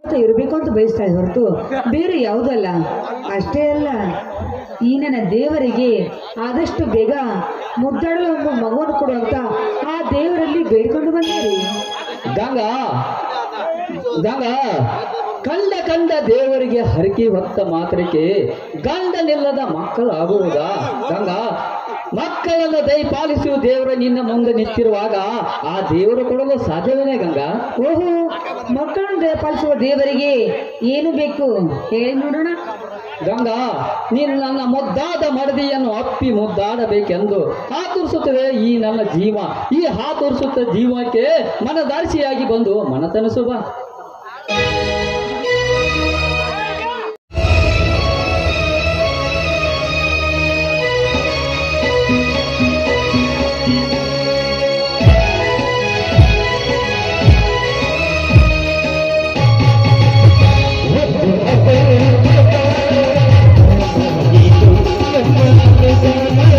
ಇರಬೇಕು ಅಂತ ಬಯಸ್ತಾ ಇದ್ದ ಹೊರತು ಬೇರೆ ಯಾವುದಲ್ಲ ಅಷ್ಟೇ ಅಲ್ಲ ಈ ನನ್ನ ದೇವರಿಗೆ ಆದಷ್ಟು ಬೇಗ ಮುದ್ದಾಡಲು ಒಂದು ಮಗುವನ್ನು ಕೊಡುವಂತ ಆ ದೇವರಲ್ಲಿ ಬೇಡ್ಕೊಂಡು ಬಂದಿರಿ ಗಂಗಾ ಗಂಗಾ ಕಂಡ ಕಂಡ ದೇವರಿಗೆ ಹರಕೆ ಹೊತ್ತ ಮಾತ್ರಕ್ಕೆ ಗಂಡನಿಲ್ಲದ ಮಕ್ಕಳು ಆಗುವುದಾ ಗಂಗಾ ಮಕ್ಕಳನ್ನು ದಯಪಾಲಿಸುವ ದೇವರ ನಿನ್ನ ಮುಂದೆ ನಿಂತಿರುವಾಗ ಆ ದೇವರು ಕೊಡಲು ಸಾಧ್ಯವೇನೇ ಗಂಗಾ ಓಹೋ ಮಕ್ಕಳನ್ನು ದಯಪಾಲಿಸುವ ದೇವರಿಗೆ ಏನು ಬೇಕು ಹೇಳಿ ನೋಡೋಣ ಗಂಗಾ ನೀನು ನನ್ನ ಮುದ್ದಾದ ಮಡದಿಯನ್ನು ಅಪ್ಪಿ ಮುದ್ದಾಡಬೇಕೆಂದು ಹಾತುರಿಸುತ್ತದೆ ಈ ನನ್ನ ಜೀವ ಈ ಹಾತುರಿಸುತ್ತ ಜೀವಕ್ಕೆ ಮನದಾರ್ಸಿಯಾಗಿ ಬಂದು ಮನತನಿಸುವ ಇದು ನಮ್ಮ